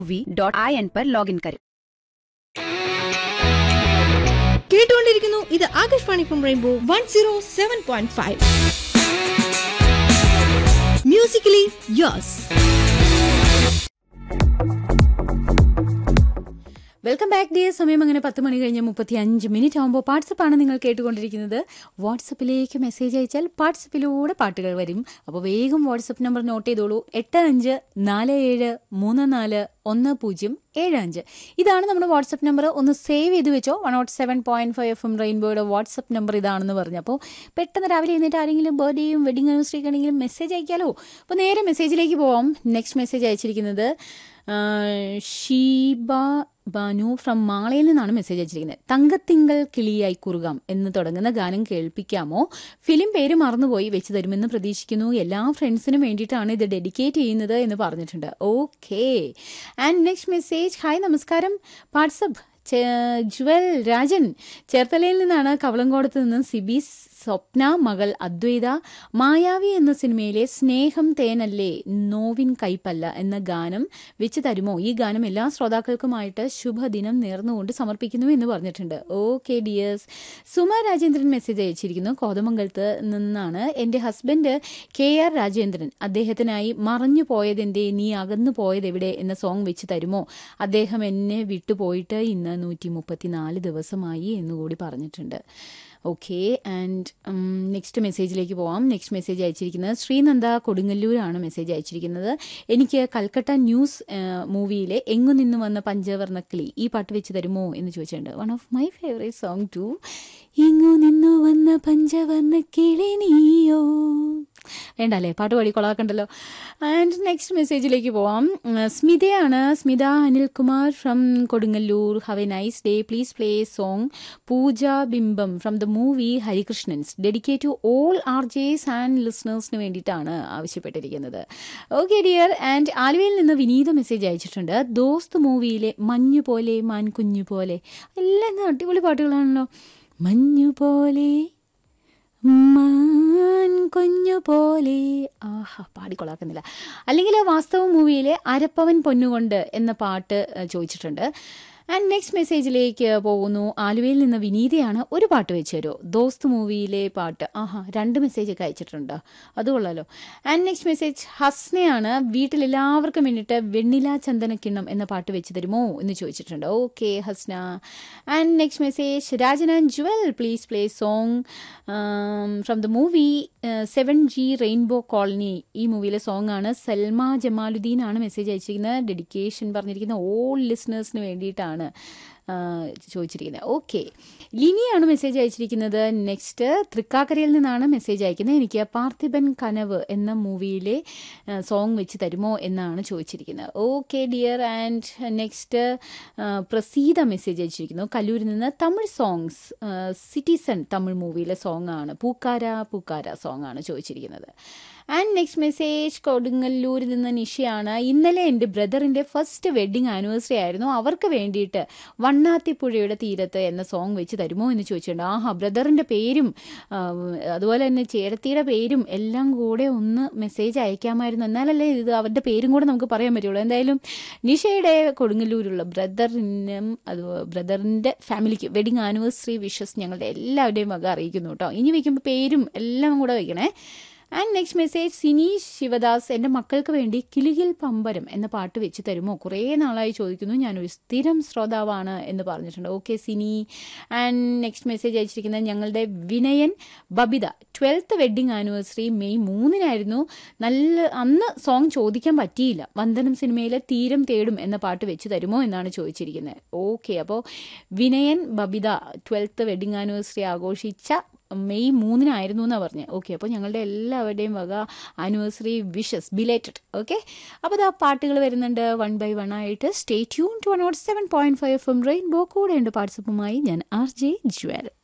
we dot I N पर log in करें കേട്ടുകൊണ്ടിരിക്കുന്നു ഇത് Akashvani from rainbow one zero seven point five musically yours welcome back dear സമയം അങ്ങനെ പത്ത് മണി കഴിഞ്ഞ് മുപ്പത്തി അഞ്ച് മിനിറ്റ് ആകുമ്പോൾ വാട്സപ്പാണ് നിങ്ങൾ കേട്ടുകൊണ്ടിരിക്കുന്നത് വാട്സപ്പിലേക്ക് മെസ്സേജ് അയച്ചാൽ വാട്സപ്പിലൂടെ പാട്ടുകൾ വരും അപ്പോൾ വേഗം വാട്സപ്പ് നമ്പർ നോട്ട് ചെയ്തോളൂ എട്ട് അഞ്ച് നാല് ഏഴ് മൂന്ന് നാല് ഒന്ന് പൂജ്യം ഏഴ് അഞ്ച് ഇതാണ് നമ്മുടെ വാട്സപ്പ് നമ്പർ ഒന്ന് സേവ് ചെയ്ത് വെച്ചോ one nought seven point five F M റെയിൻബോയുടെ വാട്സപ്പ് നമ്പർ ഇതാണെന്ന് പറഞ്ഞു അപ്പോൾ പെട്ടെന്ന് രാവിലെ എഴുന്നേറ്റ് ആരെങ്കിലും ബർത്ത്ഡേയും വെഡിങ് ആനിവേഴ്സറി ആണെങ്കിലും മെസ്സേജ് അയക്കാലോ അപ്പോൾ നേരെ മെസ്സേജിലേക്ക് പോവാം നെക്സ്റ്റ് മെസ്സേജ് അയച്ചിരിക്കുന്നത് ആ, ഷീബ ബാനു ഫ്രം മാളയിൽ നിന്നാണ് മെസ്സേജ് അയച്ചിരിക്കുന്നത് തങ്കത്തിങ്കൾ കിളിയായി കുറുകാം എന്ന് തുടങ്ങുന്ന ഗാനം കേൾപ്പിക്കാമോ ഫിലിം പേര് മറന്നുപോയി വെച്ച് തരുമെന്ന് പ്രതീക്ഷിക്കുന്നു എല്ലാ ഫ്രണ്ട്സിനും വേണ്ടിയിട്ടാണ് ഇത് ഡെഡിക്കേറ്റ് ചെയ്യുന്നത് എന്ന് പറഞ്ഞിട്ടുണ്ട് okay and next message hi നമസ്കാരം വാട്സപ്പ് ജുവൽ രാജൻ ചേർത്തലയിൽ നിന്നാണ് കവളങ്കോടത്ത് നിന്ന് സിബി സ്വപ്ന മകൾ അദ്വൈത മായാവി എന്ന സിനിമയിലെ സ്നേഹം തേനല്ലേ നോവിൻ കൈപ്പല്ല എന്ന ഗാനം വെച്ച് തരുമോ ഈ ഗാനം എല്ലാ ശ്രോതാക്കൾക്കുമായിട്ട് ശുഭദിനം നേർന്നുകൊണ്ട് സമർപ്പിക്കുന്നു എന്ന് പറഞ്ഞിട്ടുണ്ട് okay dears Suma Rajendran message അയച്ചിരിക്കുന്നു കോതമംഗലത്ത് നിന്നാണ് എൻ്റെ ഹസ്ബൻഡ് കെ ആർ രാജേന്ദ്രൻ അദ്ദേഹത്തിനായി മറഞ്ഞു പോയതെന്തേ നീ അകന്നു പോയതെവിടെ എന്ന സോങ് വെച്ച് തരുമോ അദ്ദേഹം എന്നെ വിട്ടുപോയിട്ട് ഇന്ന് നൂറ്റി മുപ്പത്തിനാല് ദിവസമായി എന്നുകൂടി പറഞ്ഞിട്ടുണ്ട് ഓക്കെ ആൻഡ് നെക്സ്റ്റ് മെസ്സേജിലേക്ക് പോവാം നെക്സ്റ്റ് മെസ്സേജ് അയച്ചിരിക്കുന്നത് ശ്രീനന്ദ കൊടുങ്ങല്ലൂരാണ് മെസ്സേജ് അയച്ചിരിക്കുന്നത് എനിക്ക് കൽക്കട്ട ന്യൂസ് മൂവിയിലെ എങ്ങു നിന്ന് വന്ന പഞ്ചവർണ്ണക്കിളി ഈ പാട്ട് വെച്ച് തരുമോ എന്ന് ചോദിച്ചിട്ടുണ്ട് one of my favourite song to എങ്ങു നിന്നു വന്ന പഞ്ചവർണ്ണക്കിളി നീയോ വേണ്ട അല്ലേ പാട്ട് പാടി കൊളാക്കണ്ടല്ലോ ആൻഡ് നെക്സ്റ്റ് മെസ്സേജിലേക്ക് പോവാം ഉം, സ്മിതയാണ് Smitha Anilkumar from Kodungallur have a nice day please play song Pooja Bimbam from the movie Harikrishnans dedicate to all R Js and ലിസണേഴ്സിന് വേണ്ടിയിട്ടാണ് ആവശ്യപ്പെട്ടിരിക്കുന്നത് ഓക്കെ ഡിയർ ആൻഡ് ആലുവയിൽ നിന്ന് വിനീത മെസ്സേജ് അയച്ചിട്ടുണ്ട് ദോസ്ത് മൂവിയിലെ മഞ്ഞു പോലെ മാൻ കുഞ്ഞു പോലെ എല്ലാം അടിപൊളി പാട്ടുകളാണല്ലോ മഞ്ഞു പോലെ മാൻ കുഞ്ഞു പോലെ ആഹാ പാടിക്കൊള്ളാക്കുന്നില്ല അല്ലെങ്കിൽ വാസ്തവ മൂവിയിലെ അരപ്പവൻ പൊന്നുകൊണ്ട് എന്ന പാട്ട് ഏഹ്, ചോദിച്ചിട്ടുണ്ട് ആൻഡ് നെക്സ്റ്റ് മെസ്സേജിലേക്ക് പോകുന്നു ആലുവയിൽ നിന്ന് വിനീതയാണ് ഒരു പാട്ട് വെച്ച് തരുമോ ദോസ്ത് മൂവിയിലെ പാട്ട് ആഹാ രണ്ട് മെസ്സേജ് ഒക്കെ അയച്ചിട്ടുണ്ട് അത് കൊള്ളാലോ ആൻഡ് നെക്സ്റ്റ് മെസ്സേജ് ഹസ്നയാണ് വീട്ടിൽ എല്ലാവർക്കും വേണ്ടിയിട്ട് വെണ്ണില ചന്ദനക്കിണ്ണം എന്ന പാട്ട് വെച്ച് തരുമോ എന്ന് ചോദിച്ചിട്ടുണ്ട് okay Hasna and next message രാജന Jewel please play song from the movie seven G rainbow colony ഈ മൂവിയിലെ സോങ് ആണ് സൽമ ജമാലുദ്ദീൻ ആണ് മെസ്സേജ് അയച്ചിരിക്കുന്നത് ഡെഡിക്കേഷൻ പറഞ്ഞിരിക്കുന്ന ഓൾ ലിസണേഴ്സിന് വേണ്ടിയിട്ടാണ് ആ, ചോദിച്ചിരിക്കുന്നത് ഓക്കെ ലിനിയാണ് മെസ്സേജ് അയച്ചിരിക്കുന്നത് നെക്സ്റ്റ് തൃക്കാക്കരയിൽ നിന്നാണ് മെസ്സേജ് അയക്കുന്നത് എനിക്ക് പാർത്ഥിബൻ കനവ് എന്ന മൂവിയിലെ സോങ് വെച്ച് തരുമോ എന്നാണ് ചോദിച്ചിരിക്കുന്നത് okay dear and next Praseetha message അയച്ചിരിക്കുന്നു കല്ലൂരിൽ നിന്ന് തമിഴ് സോങ്സ് സിറ്റിസൺ തമിഴ് മൂവിയിലെ സോങ് ആണ് പൂക്കാര പൂക്കാര സോങ് ആണ് ചോദിച്ചിരിക്കുന്നത് ആൻഡ് നെക്സ്റ്റ് മെസ്സേജ് കൊടുങ്ങല്ലൂരിൽ നിന്ന് നിഷയാണ് ഇന്നലെ എൻ്റെ ബ്രദറിൻ്റെ ഫസ്റ്റ് വെഡ്ഡിങ് ആനിവേഴ്സറി ആയിരുന്നു അവർക്ക് വേണ്ടിയിട്ട് വണ്ണാത്തിപ്പുഴയുടെ തീരത്ത് എന്ന സോങ് വെച്ച് തരുമോ എന്ന് ചോദിച്ചിട്ടുണ്ട് ആഹാ ബ്രദറിൻ്റെ പേരും ആ, അതുപോലെ തന്നെ ചേട്ടത്തിയുടെ പേരും എല്ലാം കൂടെ ഒന്ന് മെസ്സേജ് അയക്കാമായിരുന്നു എന്നാലല്ലേ ഇത് അവരുടെ പേരും കൂടെ നമുക്ക് പറയാൻ പറ്റുള്ളൂ എന്തായാലും നിഷയുടെ കൊടുങ്ങല്ലൂരുള്ള ബ്രദറിനും അത് ബ്രദറിൻ്റെ ഫാമിലിക്ക് വെഡിങ് ആനിവേഴ്സറി വിഷസ് ഞങ്ങളുടെ എല്ലാവരുടെയും വക അറിയിക്കുന്നു കേട്ടോ ഇനി വെക്കുമ്പോൾ പേരും എല്ലാം കൂടെ വയ്ക്കണേ and next message Sineesh Sivadas എൻ്റെ മക്കൾക്ക് വേണ്ടി കിലുകിൽ പമ്പരം എന്ന പാട്ട് വെച്ച് തരുമോ കുറേ നാളായി ചോദിക്കുന്നു ഞാനൊരു സ്ഥിരം ശ്രോതാവാണ് എന്ന് പറഞ്ഞിട്ടുണ്ട് okay Sini and next message അയച്ചിരിക്കുന്നത് ഞങ്ങളുടെ Vinayan Babitha twelfth wedding anniversary May മൂന്നിനായിരുന്നു നല്ല അന്ന് സോങ് ചോദിക്കാൻ പറ്റിയില്ല വന്ദനം സിനിമയിലെ തീരം തേടും എന്ന പാട്ട് വെച്ച് തരുമോ എന്നാണ് ചോദിച്ചിരിക്കുന്നത് ഓക്കെ അപ്പോൾ Vinayan Babitha twelfth wedding anniversary ആഘോഷിച്ച മെയ് മൂന്നിനായിരുന്നു എന്നാണ് പറഞ്ഞത് ഓക്കെ അപ്പോൾ ഞങ്ങളുടെ എല്ലാവരുടെയും വക ആനിവേഴ്സറി വിഷസ് ബിലേറ്റഡ് ഓക്കെ അപ്പോൾ ഇതാ പാട്ടുകൾ വരുന്നുണ്ട് വൺ ബൈ വൺ ആയിട്ട് stay tune to one nought seven point five F M rainbow കൂടെയുണ്ട് വാട്സപ്പുമായി ഞാൻ ആർ ജെ ജ്വൽ